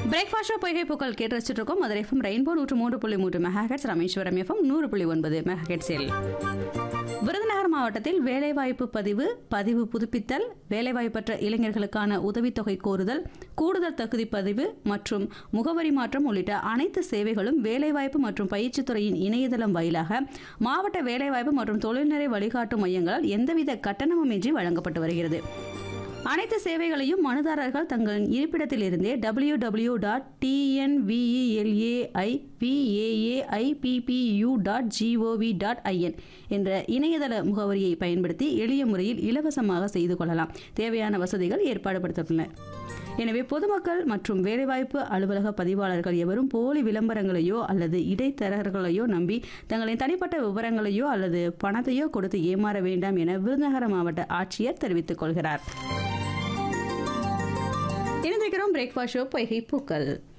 breakfast பொய்கை பூக்கள் கேட்டு வச்சுட்டு இருக்கோம் மதுரை எஃப்எம் ரெயின்போ நூற்று மூன்று புள்ளி மூன்று மெகாஹெட்ஸ் ராமேஸ்வரம் எஃப்எம் நூறு புள்ளி ஒன்பது மெகாஹெட்ஸில் விருதுநகர் மாவட்டத்தில் வேலைவாய்ப்பு பதிவு பதிவு புதுப்பித்தல் வேலைவாய்ப்பற்ற இளைஞர்களுக்கான உதவித்தொகை கோருதல் கூடுதல் தகுதி பதிவு மற்றும் முகவரி மாற்றம் உள்ளிட்ட அனைத்து சேவைகளும் வேலைவாய்ப்பு மற்றும் பயிற்சித் துறையின் இணையதளம் வாயிலாக மாவட்ட வேலைவாய்ப்பு மற்றும் தொழில்நிறை வழிகாட்டு மையங்களால் எந்தவித கட்டணமுமின்றி வழங்கப்பட்டு வருகிறது அனைத்து சேவைகளையும் மனுதாரர்கள் தங்கள் இருப்பிடத்திலிருந்தே W W dot TNVELAI VAAIPPU dot GOV dot IN என்ற இணையதள முகவரியை பயன்படுத்தி எளிய முறையில் இலவசமாக செய்து கொள்ளலாம் தேவையான வசதிகள் ஏற்பாடுபடுத்தப்பட்டுள்ளன எனவே பொதுமக்கள் மற்றும் வேலைவாய்ப்பு அலுவலக பதிவாளர்கள் எவரும் போலி விளம்பரங்களையோ அல்லது இடைத்தரகர்களையோ நம்பி தங்களின் தனிப்பட்ட விவரங்களையோ அல்லது பணத்தையோ கொடுத்து ஏமாற வேண்டாம் என விருதுநகர மாவட்ட ஆட்சியர் தெரிவித்துக் கொள்கிறார் இணைந்திருக்கிறோம் பிரேக்ஃபாஸ்ட் ஷோ பொய்கை பூக்கள்